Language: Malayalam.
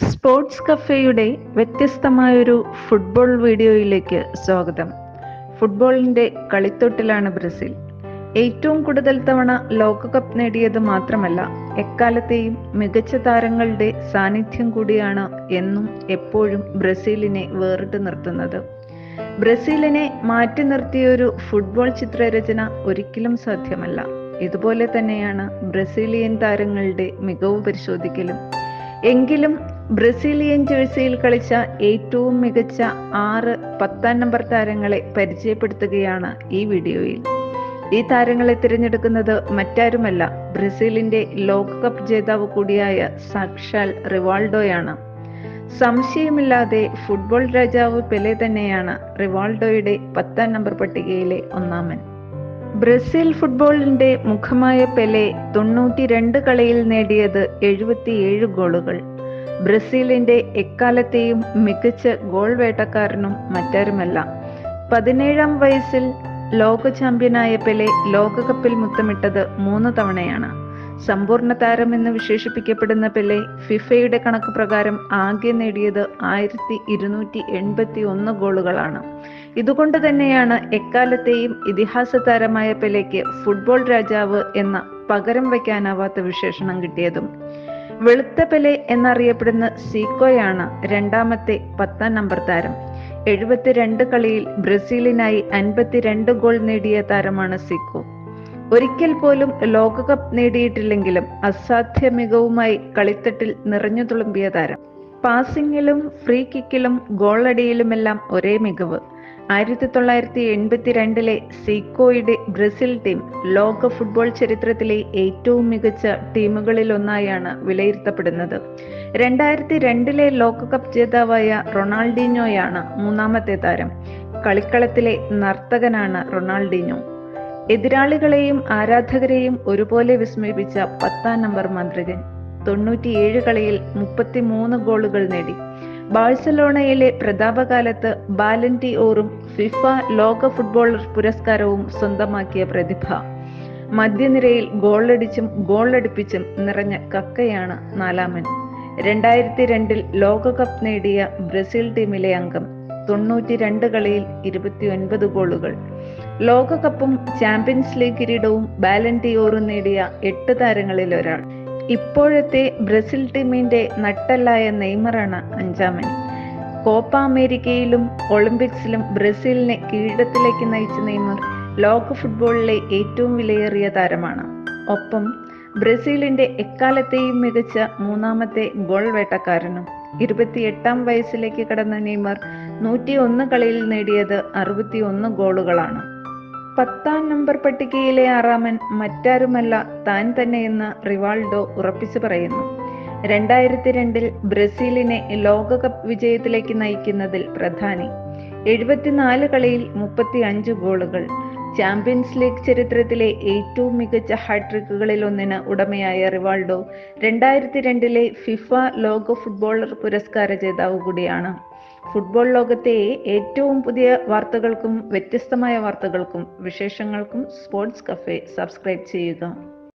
സ്പോർട്സ് കഫേയുടെ വ്യത്യസ്തമായൊരു ഫുട്ബോൾ വീഡിയോയിലേക്ക് സ്വാഗതം ഫുട്ബോളിന്റെ കളിത്തൊട്ടിലാണ് ബ്രസീൽ ഏറ്റവും കൂടുതൽ തവണ ലോകകപ്പ് നേടിയത് മാത്രമല്ല എക്കാലത്തെയും മികച്ച താരങ്ങളുടെ സാന്നിധ്യം കൂടിയാണ് എന്നും എപ്പോഴും ബ്രസീലിനെ വേറിട്ട് നിർത്തുന്നത് ബ്രസീലിനെ മാറ്റി നിർത്തിയൊരു ഫുട്ബോൾ ചിത്രരചന ഒരിക്കലും സാധ്യമല്ല ഇതുപോലെ തന്നെയാണ് ബ്രസീലിയൻ താരങ്ങളുടെ മികവ് പരിശോധിക്കലും എങ്കിലും ബ്രസീലിയൻ ജേഴ്സിയിൽ കളിച്ച ഏറ്റവും മികച്ച ആറ് പത്താം നമ്പർ താരങ്ങളെ പരിചയപ്പെടുത്തുകയാണ് ഈ വീഡിയോയിൽ ഈ താരങ്ങളെ തിരഞ്ഞെടുക്കുന്നത് മറ്റാരുമല്ല ബ്രസീലിന്റെ ലോകകപ്പ് ജേതാവ് കൂടിയായ സാക്ഷാൽ റിവാൾഡോയാണ് സംശയമില്ലാതെ ഫുട്ബോൾ രാജാവ് പെലെ തന്നെയാണ് റിവാൾഡോയുടെ പത്താം നമ്പർ പട്ടികയിലെ ഒന്നാമൻ ബ്രസീൽ ഫുട്ബോളിന്റെ മുഖമായ പെലെ തൊണ്ണൂറ്റി രണ്ട് കളിയിൽ നേടിയത് എഴുപത്തിയേഴ് ഗോളുകൾ ബ്രസീലിന്റെ എക്കാലത്തെയും മികച്ച ഗോൾ വേട്ടക്കാരനും മറ്റാരുമല്ല പതിനേഴാം വയസ്സിൽ ലോക ചാമ്പ്യനായ പെലെ ലോകകപ്പിൽ മുത്തമിട്ടത് മൂന്ന് തവണയാണ് സമ്പൂർണ്ണ താരം എന്ന് വിശേഷിപ്പിക്കപ്പെടുന്ന പെലെ ഫിഫയുടെ കണക്ക് പ്രകാരം ആകെ നേടിയത് ആയിരത്തി ഇരുന്നൂറ്റി എൺപത്തി ഒന്ന് ഗോളുകളാണ് ഇതുകൊണ്ട് തന്നെയാണ് എക്കാലത്തെയും ഇതിഹാസ താരമായ പെലെക്ക് ഫുട്ബോൾ രാജാവ് എന്ന പകരം വയ്ക്കാനാവാത്ത വിശേഷണം കിട്ടിയതും വെളുത്ത പെലെ എന്നറിയപ്പെടുന്ന സീക്കോയാണ് രണ്ടാമത്തെ പത്താം നമ്പർ താരം എഴുപത്തിരണ്ട് കളിയിൽ ബ്രസീലിനായി അൻപത്തിരണ്ട് ഗോൾ നേടിയ താരമാണ് സീക്കോ ഒരിക്കൽ പോലും ലോകകപ്പ് നേടിയിട്ടില്ലെങ്കിലും അസാധ്യ മികവുമായി കളിത്തട്ടിൽ നിറഞ്ഞു തുളുമ്പിയ താരം പാസിംഗിലും ഫ്രീ കിക്കിലും ഗോളടിയിലുമെല്ലാം ഒരേ മികവ് ആയിരത്തി തൊള്ളായിരത്തി എൺപത്തിരണ്ടിലെ സീക്കോയുടെ ബ്രസീൽ ടീം ലോക ഫുട്ബോൾ ചരിത്രത്തിലെ ഏറ്റവും മികച്ച ടീമുകളിൽ ഒന്നായാണ് വിലയിരുത്തപ്പെടുന്നത് രണ്ടായിരത്തി രണ്ടിലെ ലോകകപ്പ് ജേതാവായ റൊണാൾഡീഞ്ഞോയാണ് മൂന്നാമത്തെ താരം കളിക്കളത്തിലെ നർത്തകനാണ് റൊണാൾഡീഞ്ഞോ എതിരാളികളെയും ആരാധകരെയും ഒരുപോലെ വിസ്മയിപ്പിച്ച പത്താം നമ്പർ മാന്ത്രികൻ തൊണ്ണൂറ്റിയേഴ് കളിയിൽ മുപ്പത്തിമൂന്ന് ഗോളുകൾ നേടി ബാഴ്സലോണയിലെ പ്രതാപകാലത്ത് ബാലന്റി ഓറും ഫിഫ ലോക ഫുട്ബോളർ പുരസ്കാരവും സ്വന്തമാക്കിയ പ്രതിഭ മധ്യനിരയിൽ ഗോളടിച്ചും ഗോളടിപ്പിച്ചും നിറഞ്ഞ കക്കയാണ് നാലാമൻ രണ്ടായിരത്തി രണ്ടിൽ ലോകകപ്പ് നേടിയ ബ്രസീൽ ടീമിലെ അംഗം തൊണ്ണൂറ്റി രണ്ട് കളിയിൽ ഇരുപത്തിയൊൻപത് ഗോളുകൾ ലോകകപ്പും ചാമ്പ്യൻസ് ലീഗ് കിരീടവും ബാലന്റിയോറും നേടിയ എട്ട് താരങ്ങളിൽ ഒരാൾ ഇപ്പോഴത്തെ ബ്രസീൽ ടീമിന്റെ നട്ടല്ലായ നെയ്മറാണ് അഞ്ചാമൻ കോപ്പ അമേരിക്കയിലും ഒളിമ്പിക്സിലും ബ്രസീലിനെ കിരീടത്തിലേക്ക് നയിച്ച നെയ്മർ ലോക ഫുട്ബോളിലെ ഏറ്റവും വിലയേറിയ താരമാണ് ഒപ്പം ബ്രസീലിന്റെ എക്കാലത്തെയും മികച്ച മൂന്നാമത്തെ ഗോൾ വേട്ടക്കാരനും ഇരുപത്തിയെട്ടാം വയസ്സിലേക്ക് കടന്ന നെയ്മർ നൂറ്റി ഒന്ന് കളിയിൽ നേടിയത് അറുപത്തിയൊന്ന് ഗോളുകളാണ് പത്താം നമ്പർ പട്ടികയിലെ ആറാമൻ മറ്റാരുമല്ല താൻ തന്നെയെന്ന് റിവാൾഡോ ഉറപ്പിച്ചു പറയുന്നു രണ്ടായിരത്തി രണ്ടിൽ ബ്രസീലിനെ ലോകകപ്പ് വിജയത്തിലേക്ക് നയിക്കുന്നതിൽ പ്രധാനി എഴുപത്തിനാല് കളിയിൽ മുപ്പത്തി അഞ്ച് ഗോളുകൾ ചാമ്പ്യൻസ് ലീഗ് ചരിത്രത്തിലെ ഏറ്റവും മികച്ച ഹാട്രിക്കുകളിൽ ഒന്നിന് ഉടമയായ റിവാൾഡോ രണ്ടായിരത്തി രണ്ടിലെ ഫിഫ ലോക ഫുട്ബോളർ പുരസ്കാര ജേതാവ് കൂടിയാണ് ഫുട്ബോൾ ലോകത്തെ ഏറ്റവും പുതിയ വാർത്തകൾക്കും വ്യത്യസ്തമായ വാർത്തകൾക്കും വിശേഷങ്ങൾക്കും സ്പോർട്സ് കഫേ സബ്സ്ക്രൈബ് ചെയ്യുക